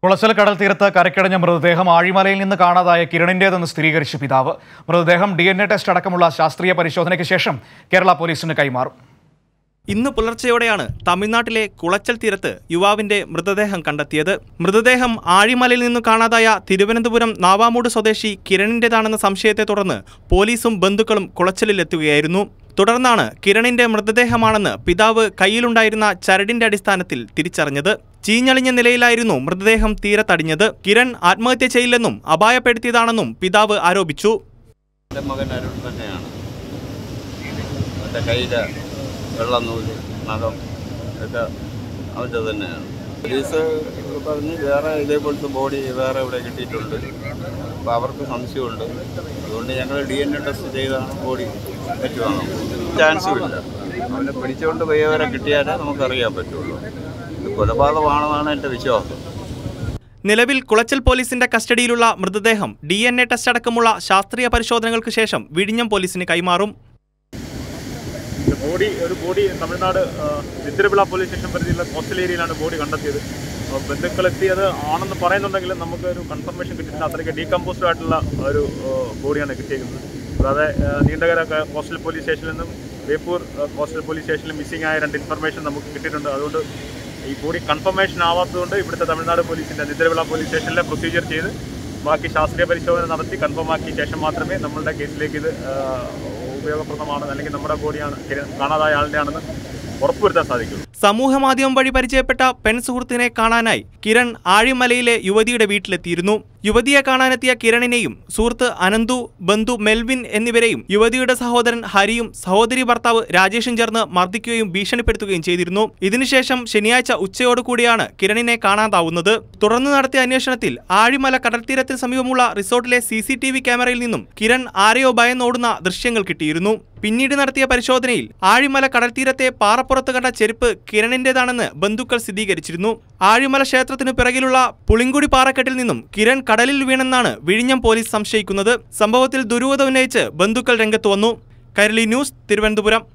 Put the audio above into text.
കുളച്ചൽ കടൽ തീരത്ത് കരക്കിടഞ്ഞ മൃതദേഹം ആഴിമലയിൽ നിന്ന് കാണാതായ കിരണിന്റേതെന്ന് സ്ഥിരീകരിച്ചു പിതാവ് മൃതദേഹം ഡി എൻ എ ടെസ്റ്റ് അടക്കമുള്ള ശാസ്ത്രീയ പരിശോധനയ്ക്ക് ശേഷം കേരള പോലീസിന് കൈമാറും ഇന്ന് പുലർച്ചെയോടെയാണ് തമിഴ്നാട്ടിലെ കുളച്ചൽ തീരത്ത് യുവാവിന്റെ മൃതദേഹം കണ്ടെത്തിയത് മൃതദേഹം ആഴിമലയിൽ നിന്ന് കാണാതായ തിരുവനന്തപുരം നാവാമൂട് സ്വദേശി കിരണിന്റേതാണെന്ന സംശയത്തെ തുടർന്ന് പോലീസും ബന്ധുക്കളും കുളച്ചലിലെത്തുകയായിരുന്നു തുടർന്നാണ് കിരണിന്റെ മൃതദേഹമാണെന്ന് പിതാവ് കയ്യിലുണ്ടായിരുന്ന ചരടിന്റെ അടിസ്ഥാനത്തിൽ തിരിച്ചറിഞ്ഞത് ചീഞ്ഞളിഞ്ഞ നിലയിലായിരുന്നു മൃതദേഹം തീരത്തടിഞ്ഞത് കിരൺ ആത്മഹത്യ ചെയ്യില്ലെന്നും അപായപ്പെടുത്തിയതാണെന്നും പിതാവ് ആരോപിച്ചു എൻ്റെ മകൻ അരുൺ തന്നെയാണ് അവൻ്റെ കയ്യിലെ വെള്ളം നൂല് നഖം ഒക്കെ അവൻ്റെ തന്നെയാണ് പോലീസ് പറഞ്ഞ് വേറെ ഇതേപോലത്തെ ബോഡി വേറെ ഇവിടെ കിട്ടിയിട്ടുണ്ട് അപ്പോൾ അവർക്ക് സംശയമുണ്ട് അതുകൊണ്ട് ഞങ്ങൾ ഡി എൻ എ ടെസ്റ്റ് ചെയ്താണ് ബോഡി പറ്റുവാണ് ചാൻസും ഇല്ല അവനെ പിടിച്ചുകൊണ്ട് പോയവരെ കിട്ടിയാലേ നമുക്കറിയാൻ പറ്റുള്ളൂ ഇത് കൊലപാതകമാണെന്നാണ് എൻ്റെ വിശ്വാസം നിലവിൽ കുളച്ചൽ പോലീസിന്റെ കസ്റ്റഡിയിലുള്ള മൃതദേഹം ഡി എൻ എ ടെസ്റ്റ് അടക്കമുള്ള ശാസ്ത്രീയ പരിശോധനകൾക്ക് ശശം വിഴിഞ്ഞം പോലീസിന് കൈമാറും ഇത് ബോഡി ഒരു ബോഡി തമിഴ്നാട് ആ, ചിത്തിരവിള പോലീസ് സ്റ്റേഷൻ പരിധിയിലുള്ള കോസ്റ്റൽ ഏരിയയിലാണ് ബോഡി കണ്ടെത്തിയത് അപ്പോൾ ബന്ധുക്കൾ എത്തിയത് ആണെന്ന് പറയുന്നുണ്ടെങ്കിലും നമുക്ക് ഒരു കൺഫർമേഷൻ കിട്ടിയിട്ടില്ല അത്രയ്ക്ക് ഡീകമ്പോസ്ഡ് ആയിട്ടുള്ള ഒരു ആ, ബോഡിയാണ് കിട്ടിയിരിക്കുന്നത് കൂടാതെ ആ, നീണ്ടകര ക- കോസ്റ്റൽ പോലീസ് സ്റ്റേഷനിൽ നിന്നും ബേപ്പൂർ ആ, കോസ്റ്റൽ പോലീസ് സ്റ്റേഷനിൽ മിസ്സിംഗ് ആയ രണ്ട് ഇൻഫർമേഷൻ നമുക്ക് കിട്ടിയിട്ടുണ്ട് അതുകൊണ്ട് ഈ ബോഡി കൺഫർമേഷൻ ആവാത്തതുകൊണ്ട് ഇവിടുത്തെ തമിഴ്നാട് പോലീസിൻ്റെ നിദ്രവിള പോലീസ് സ്റ്റേഷനിലെ പ്രൊസീജിയർ ചെയ്ത് ബാക്കി ശാസ്ത്രീയ പരിശോധന നടത്തി കൺഫേം ആക്കിയ ശേഷം മാത്രമേ നമ്മളുടെ കേസിലേക്ക് ഇത് ആ, ഉപയോഗപ്രദമാണ് അല്ലെങ്കിൽ നമ്മുടെ ബോഡിയാണ് കിര- കാണാതായ ആളുടെ ആണെന്ന് ഉറപ്പുവരുത്താൻ സാധിക്കുള്ളൂ സമൂഹ മാധ്യമം വഴി പരിചയപ്പെട്ട പെൺ സുഹൃത്തിനെ കാണാനായി കിരൺ ആഴിമലയിലെ യുവതിയുടെ വീട്ടിലെത്തിയിരുന്നു യുവതിയെ കാണാനെത്തിയ കിരണിനെയും സുഹൃത്ത് അനന്തു ബന്ധു മെൽവിൻ എന്നിവരെയും യുവതിയുടെ സഹോദരൻ ഹരിയും സഹോദരി ഭർത്താവ് രാജേഷും ചേർന്ന് മർദ്ദിക്കുകയും ഭീഷണിപ്പെടുത്തുകയും ചെയ്തിരുന്നു ഇതിനുശേഷം ശനിയാഴ്ച ഉച്ചയോടുകൂടിയാണ് കിരണിനെ കാണാതാവുന്നത് തുടർന്ന് നടത്തിയ അന്വേഷണത്തിൽ ആഴിമല കടൽത്തീരത്തിന് സമീപമുള്ള റിസോർട്ടിലെ സി സി ടി വി ക്യാമറയിൽ നിന്നും കിരൺ ആരെയോ ഭയന്നോടുന്ന ദൃശ്യങ്ങൾ കിട്ടിയിരുന്നു പിന്നീട് നടത്തിയ പരിശോധനയിൽ ആഴിമല കടൽത്തീരത്തെ പാറപ്പുറത്ത് കണ്ട ചെരുപ്പ് കിരണിന്റേതാണെന്ന് ബന്ധുക്കൾ സ്ഥിരീകരിച്ചിരുന്നു ആഴിമല ക്ഷേത്രത്തിനു പിറകിലുള്ള പുളിങ്കുടി പാറക്കെട്ടിൽ നിന്നും കിരൺ കടലിൽ വീണെന്നാണ് വിഴിഞ്ഞം പോലീസ് സംശയിക്കുന്നത് സംഭവത്തിൽ ദുരൂഹത ഉന്നയിച്ച് ബന്ധുക്കൾ രംഗത്ത് വന്നു കൈരളി ന്യൂസ് തിരുവനന്തപുരം